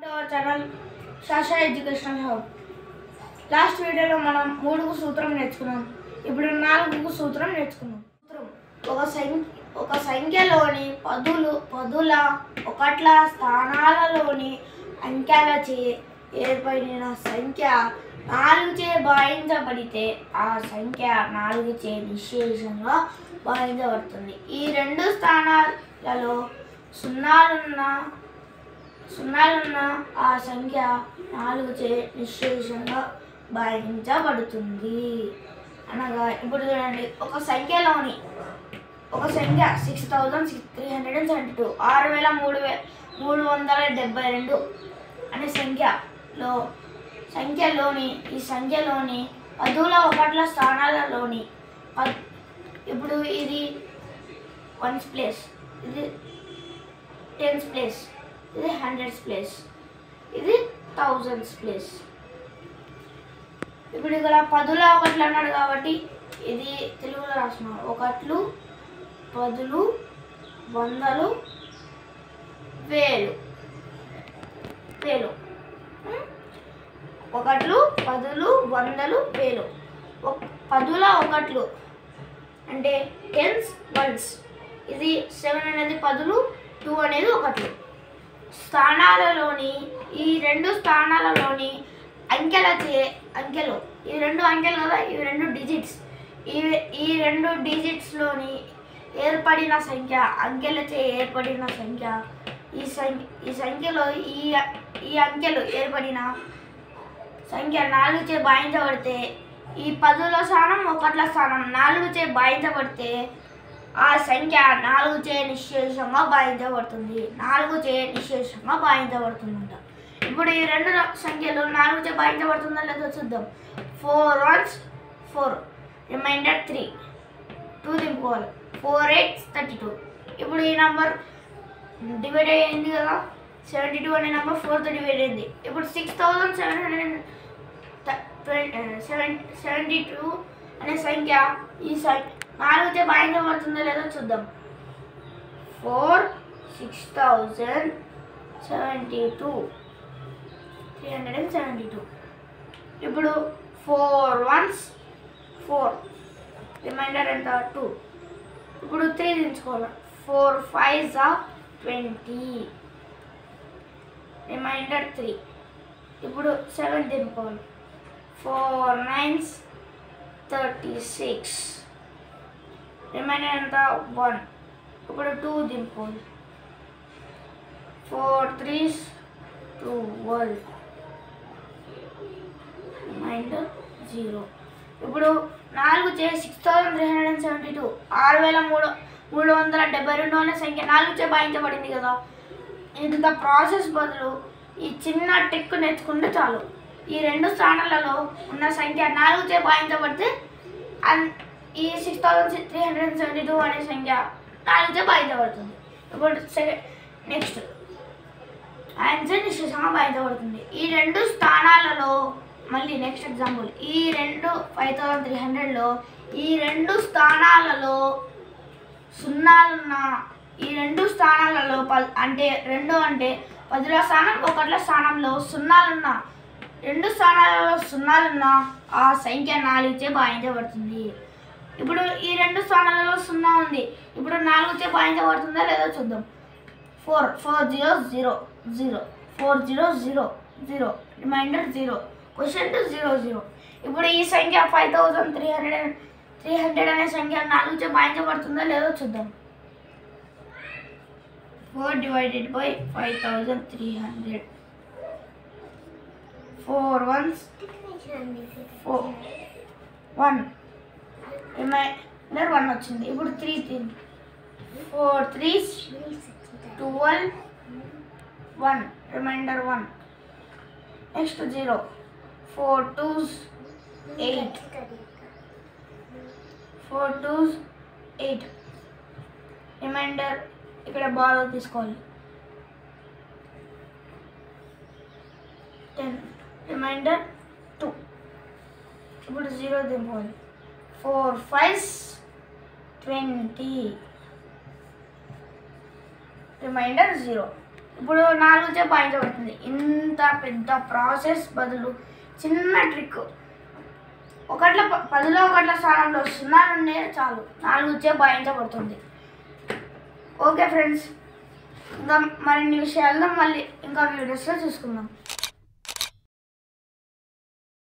To our channel Sasha educational hub last వీడియోలో మనం మూడుకు సూత్రం నేర్చుకున్నాం ఇప్పుడు నాలుగుకు సూత్రం నేర్చుకున్నాం సూత్రం ఒక సంఖ్య ఒక సంఖ్యలోని పదులు పదుల ఒకట్ల స్థానాలలోని అంకెలచే ఏర్పడిన సంఖ్య నాలుగుచే భావించబడితే ఆ సంఖ్య నాలుగుచే నిశేషంగా భావించబడుతుంది ఈ రెండు స్థానాలలో సున్నాలున్న సున్నాలున్న ఆ సంఖ్య నాలుగుచే నిశ్శేషంగా భావించబడుతుంది అనగా ఇప్పుడు చూడండి ఒక సంఖ్యలోని ఒక సంఖ్య six thousand six three hundred and seventy two ఆరు వేల మూడు వే మూడు వందల డెబ్బై రెండు అనే సంఖ్యలో సంఖ్యలోని ఈ సంఖ్యలోని పదుల ఒకట్ల స్థానాలలోని పద్- ఇప్పుడు ఇది వన్స్ ప్లేస్ ఇది టెన్స్ ప్లేస్ ఇది హండ్రెడ్స్ ప్లేస్ ఇది థౌజండ్స్ ప్లేస్ ఇప్పుడు ఇక్కడ పదుల ఒకట్లు అన్నాడు కాబట్టి ఇది తెలుగులో రాసిన ఒకట్లు పదులు వందలు వేలు వేలు ఉం? ఒకట్లు పదులు వందలు వేలు ఒక- పదుల ఒకట్లు అంటే టెన్స్ వన్స్ ఇది సెవెన్ అనేది పదులు టూ అనేది ఒకట్లు స్థానాలలోని ఈ రెండు స్థానాలలోని అంకెలచే అంకెలు ఈ రెండు అంకెలు కదా ఇవి రెండు డిజిట్స్ ఈ ఈ రెండు డిజిట్స్లోని ఏర్పడిన సంఖ్య అంకెలచే ఏర్పడిన సంఖ్య ఈ సంఖ్య ఈ సంఖ్యలో ఈ ఈ అంకెలు ఏర్పడిన సంఖ్య నాలుగుచే భావించబడితే ఈ పదుల స్థానం ఒకట్ల స్థానం నాలుగుచే భావించబడితే ఆ సంఖ్య నాలుగుచే నిశ్శేషంగా భావించబడుతుంది నాలుగుచే నిశ్శేషంగా భావించబడుతుందంట ఇప్పుడు ఈ రెండు ర- సంఖ్యలు నాలుగుచే భావించబడుతుందో లేదో చూద్దాం four ones four reminder three two దింపుకోవాలి ఫోర్ ఎయిట్ థర్టీ టూ ఇప్పుడు ఈ నంబర్ డివైడ్ అయ్యింది కదా సెవెంటీ టూ అనే నెంబర్ ఫోర్తో డివైడ్ అయింది ఇప్పుడు six thousand seven hundred seven seventy two అనే సంఖ్య ఈ సంఖ్య నాలుగుతే భాగించబడుతుందో లేదో చూద్దాం four six thousand seventy two three hundred and seventy two ఇప్పుడు ఫోర్ వన్స్ ఫోర్ రిమైండర్ ఎంత టూ ఇప్పుడు త్రీ దించుకోవాలి ఫోర్ ఫైవ్ జా ట్వంటీ రిమైండర్ త్రీ ఇప్పుడు సెవెన్ దింపుకోవాలి four nines thirty six reminder ఎంత వన్ ఇప్పుడు టూ దింపుకోవాలి four threes twelve reminder zero ఇప్పుడు నాలుగు చే six thousand three hundred and seventy two ఆరు వేల మూడు మూడు వందల డెబ్బై రెండు అనే సంఖ్య నాలుగు చే భావించబడింది కదా ఇంత ప్రాసెస్ బదులు ఈ చిన్న టెక్ నేర్చుకుంటే చాలు ఈ రెండు స్థానాలలో ఉన్న సంఖ్య నాలుగు చే భావించబడితే అన్- ఈ six thousand three hundred and seventy two అనే సంఖ్య నాలుగు చే భావించబడుతుంది ఇప్పుడు సెకండ్ నెక్స్ట్ ఆన్సర్ నిశ్చితంగా భావించబడుతుంది ఈ రెండు స్థానాలలో మళ్ళీ నెక్స్ట్ ఎగ్జాంపుల్ ఈ రెండు ఫైవ్ థౌసండ్ త్రీ హండ్రెడ్లో ఈ రెండు స్థానాలలో సున్నాలున్న ఈ రెండు స్థానాలలో ప అంటే రెండు అంటే పదిలో స్థానం ఒకట్ల స్థానంలో సున్నాలున్న రెండు స్థానాలలో సున్నాలున్న ఆ సంఖ్య నాలుగుచే భావించబడుతుంది ఇప్పుడు ఈ రెండు స్థానాలలో సున్నా ఉంది ఇప్పుడు నాలుగుచే భావించబడుతుందా లేదో చూద్దాం four four zero zero zero four zero zero zero reminder zero question two zero zero ఇప్పుడు ఈ సంఖ్య five thousand three hundred three hundred అనే సంఖ్య నాలుగుచే భావించబడుతుందో లేదో చూద్దాం four divided by five thousand three hundred four ones four one reminder one వచ్చింది ఇప్పుడు త్రీ తిన్ four threes twelve one reminder one next zero four twos eight four twos eight reminder ఇక్కడ బాల్ తీసుకోవాలి టెన్ రిమైండర్ టూ ఇప్పుడు zero దింపాలి four five twenty reminder zero ఇప్పుడు నాలుగుచే భావించబడుతుంది ఇంత పెద్ద ప్రాసెస్ బదులు చిన్న ట్రిక్ ఒకట్ల ప- పదిలో ఒకట్ల స్థానంలో సున్నా నుండే చాలు నాలుగుచే భావించబడుతుంది ఓకే ఫ్రెండ్స్ ఇంకా మరిన్ని విషయాలను మళ్ళీ ఇంకా వీడియోస్లో చూసుకుందాం